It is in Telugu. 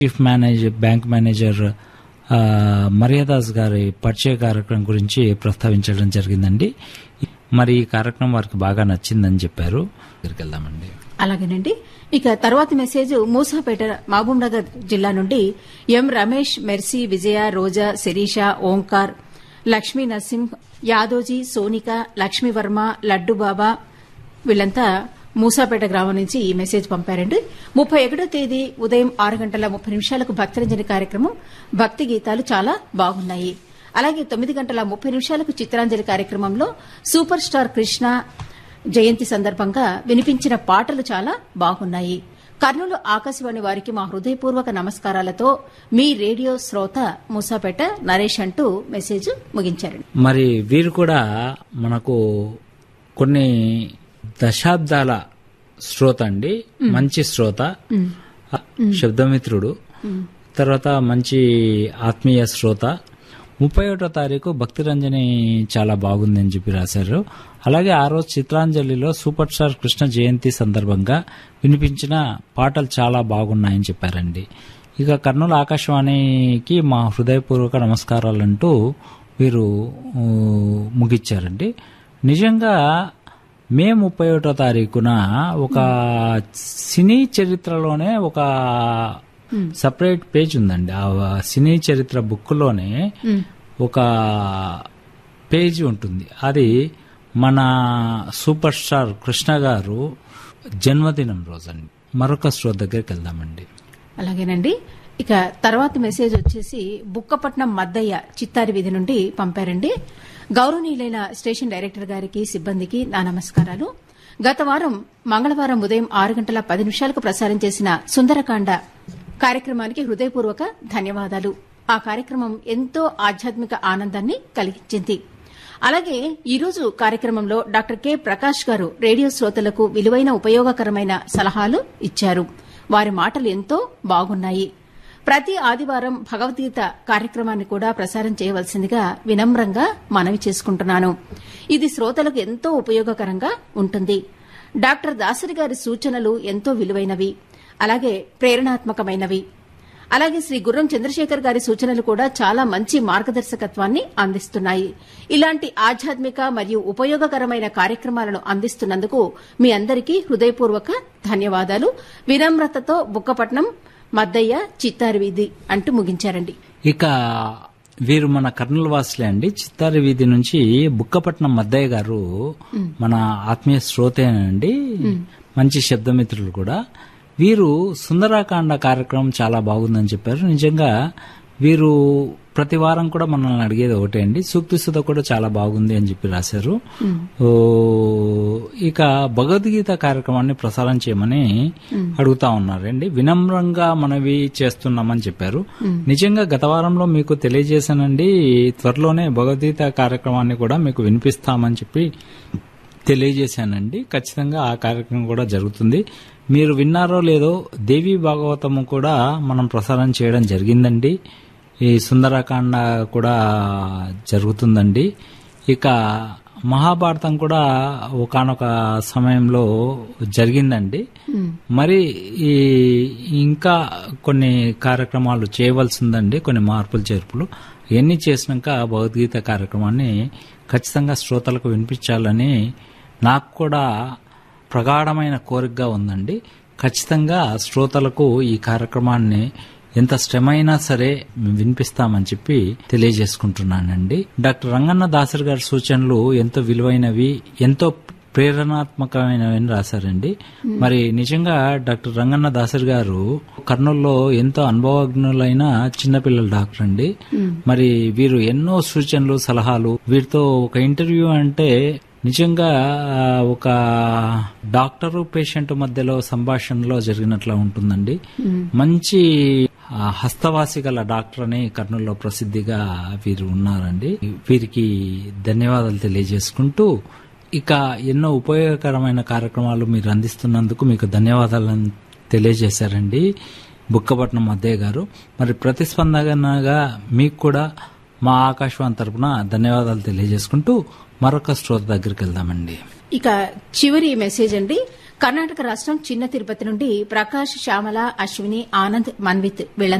చీఫ్ మేనేజర్ బ్యాంక్ మేనేజర్ ఆ, మర్యాదాస్ గారి పరిచయ కార్యక్రమం గురించి ప్రస్తావించడం జరిగిందండి మరి ఈ కార్యక్రమం వారికి బాగా నచ్చిందని చెప్పారు దగ్గరికి వెళ్దామండి అలాగేనండి ఇక తర్వాతి మెసేజ్ మూసాపేట మహబూబ్ నగర్ జిల్లా నుండి ఎం రమేష్ మెర్సీ విజయ రోజా శిరీష ఓంకార్ లక్ష్మీ నరసింహ్ యాదోజీ సోనిక లక్ష్మీవర్మ లడ్డు బాబా వీళ్ళంతా మూసాపేట గ్రామం నుంచి ఈ మెసేజ్ పంపారండి ముప్పై ఒకటో తేదీ ఉదయం ఆరు గంటల ముప్పై నిమిషాలకు భక్తరంజని కార్యక్రమం భక్తి గీతాలు చాలా బాగున్నాయి అలాగే తొమ్మిది గంటల ముప్పై నిమిషాలకు చిత్రాంజలి కార్యక్రమంలో సూపర్ స్టార్ కృష్ణ జయంతి సందర్భంగా వినిపించిన పాటలు చాలా బాగున్నాయి కర్నూలు ఆకాశవాణి వారికి మా హృదయపూర్వక నమస్కారాలతో మీ రేడియో శ్రోత మూసాపేట నరేష్ అంటూ మెసేజ్ ముగించారండి మరి వీరు కూడా మనకు కొన్ని దశాబ్దాల శ్రోత అండి మంచి శ్రోత శబ్దమిత్రుడు తర్వాత మంచి ఆత్మీయ శ్రోత ముప్పై ఒకటో తారీఖు భక్తి రంజని చాలా బాగుంది అని చెప్పి రాశారు అలాగే ఆ రోజు చిత్రాంజలిలో సూపర్ స్టార్ కృష్ణ జయంతి సందర్భంగా వినిపించిన పాటలు చాలా బాగున్నాయని చెప్పారండి ఇక కర్నూలు ఆకాశవాణికి మా హృదయపూర్వక నమస్కారాలంటూ వీరు ఊ, ముగిచ్చారండి నిజంగా మే ముప్పై ఒకటో తారీఖున ఒక సినీ చరిత్రలోనే ఒక సపరేట్ పేజ్ ఉందండి ఆ సినీ చరిత్ర బుక్లోనే ఒక పేజీ ఉంటుంది అది మన సూపర్ స్టార్ కృష్ణ గారు జన్మదినం రోజండి మరొక స్టోర్ దగ్గరికి వెళ్దామండి అలాగేనండి ఇక తర్వాత మెసేజ్ వచ్చేసి బుక్కపట్నం మద్దయ్య చిత్తారి వీధి నుండి పంపారండి గౌరవనీయులైన స్టేషన్ డైరెక్టర్ గారికి సిబ్బందికి నా నమస్కారాలు గత వారం మంగళవారం ఉదయం ఆరు గంటల పది నిమిషాలకు ప్రసారం చేసిన సుందరకాండ కార్యక్రమానికి హృదయపూర్వక ధన్యవాదాలు ఆ కార్యక్రమం ఎంతో ఆధ్యాత్మిక ఆనందాన్ని కలిగించింది అలాగే ఈ రోజు కార్యక్రమంలో డాక్టర్ కె ప్రకాష్ గారు రేడియో శ్రోతలకు విలువైన ఉపయోగకరమైన సలహాలు ఇచ్చారు వారి మాటలు ఎంతో బాగున్నాయి ప్రతి ఆదివారం భగవద్గీత కార్యక్రమాన్ని కూడా ప్రసారం చేయవలసిందిగా వినమ్రంగా మనవి చేసుకుంటున్నాను ఇది శ్రోతలకు ఎంతో ఉపయోగకరంగా ఉంటుంది డాక్టర్ దాసరి గారి సూచనలు ఎంతో విలువైనవి అలాగే ప్రేరణాత్మకమైనవి అలాగే శ్రీ గుర్రం చంద్రశేఖర్ గారి సూచనలు కూడా చాలా మంచి మార్గదర్శకత్వాన్ని అందిస్తున్నాయి ఇలాంటి ఆధ్యాత్మిక మరియు ఉపయోగకరమైన కార్యక్రమాలను అందిస్తున్నందుకు మీ అందరికీ హృదయపూర్వక ధన్యవాదాలు వినమ్రతతో బుక్కపట్నం మద్దయ్య చిత్తారి వీధి అంటూ ముగించారండి ఇక వీరు మన కర్నూలు వాసులే అండి చిత్తారి వీధి నుంచి బుక్కపట్నం మద్దయ్య గారు మన ఆత్మీయ శ్రోతేనండి మంచి శబ్దమిత్రులు కూడా వీరు సుందరాకాండ కార్యక్రమం చాలా బాగుందని చెప్పారు నిజంగా వీరు ప్రతి వారం కూడా మనల్ని అడిగేది ఒకటే అండి సూక్తి సుధ కూడా చాలా బాగుంది అని చెప్పి రాశారు ఓ, ఇక భగవద్గీత కార్యక్రమాన్ని ప్రసారం చేయమని అడుగుతా ఉన్నారండి వినమ్రంగా మనవి చేస్తున్నామని చెప్పారు నిజంగా గత వారంలో మీకు తెలియజేశానండి త్వరలోనే భగవద్గీత కార్యక్రమాన్ని కూడా మీకు వినిపిస్తామని చెప్పి తెలియజేశానండి ఖచ్చితంగా ఆ కార్యక్రమం కూడా జరుగుతుంది మీరు విన్నారో లేదో దేవి భాగవతము కూడా మనం ప్రసారం చేయడం జరిగిందండి ఈ సుందరకాండ కూడా జరుగుతుందండి ఇక మహాభారతం కూడా ఒకానొక సమయంలో జరిగిందండి మరి ఈ ఇంకా కొన్ని కార్యక్రమాలు చేయవలసి ఉందండి కొన్ని మార్పులు చేర్పులు ఇవన్నీ చేసినాక భగవద్గీత కార్యక్రమాన్ని ఖచ్చితంగా శ్రోతలకు వినిపించాలని నాకు కూడా ప్రగాఢమైన కోరికగా ఉందండి ఖచ్చితంగా శ్రోతలకు ఈ కార్యక్రమాన్ని ఎంత శ్రమైనా సరే మేము వినిపిస్తామని చెప్పి తెలియజేసుకుంటున్నానండి డాక్టర్ రంగన్న దాసరి గారి సూచనలు ఎంతో విలువైనవి ఎంతో ప్రేరణాత్మకమైనవి అని రాశారండి మరి నిజంగా డాక్టర్ రంగన్న దాసరి గారు కర్నూలులో ఎంతో అనుభవజ్ఞులైన చిన్నపిల్లల డాక్టర్ అండి మరి వీరు ఎన్నో సూచనలు సలహాలు వీరితో ఒక ఇంటర్వ్యూ అంటే నిజంగా ఆ, ఒక డాక్టరు పేషెంట్ మధ్యలో సంభాషణలో జరిగినట్లా ఉంటుందండి మంచి ఆ, హస్తవాసి గల డాక్టర్ అని కర్నూలులో ప్రసిద్ధిగా వీరు ఉన్నారండి వీరికి ధన్యవాదాలు తెలియజేసుకుంటూ ఇక ఎన్నో ఉపయోగకరమైన కార్యక్రమాలు మీరు అందిస్తున్నందుకు మీకు ధన్యవాదాలను తెలియజేశారండి బుక్కపట్నం అద్దయ్య గారు మరి ప్రతిస్పందనగా మీకు కూడా మా ఆకాశవాణి తరపున ధన్యవాదాలు తెలియజేసుకుంటూ మరొక శ్రోత దగ్గరికి వెళ్దామండి ఇక చివరి మెసేజ్ అండి కర్ణాటక రాష్ట్రం చిన్న తిరుపతి నుండి ప్రకాష్ శ్యామల అశ్విని ఆనంద్ మన్విత్ వీళ్ళ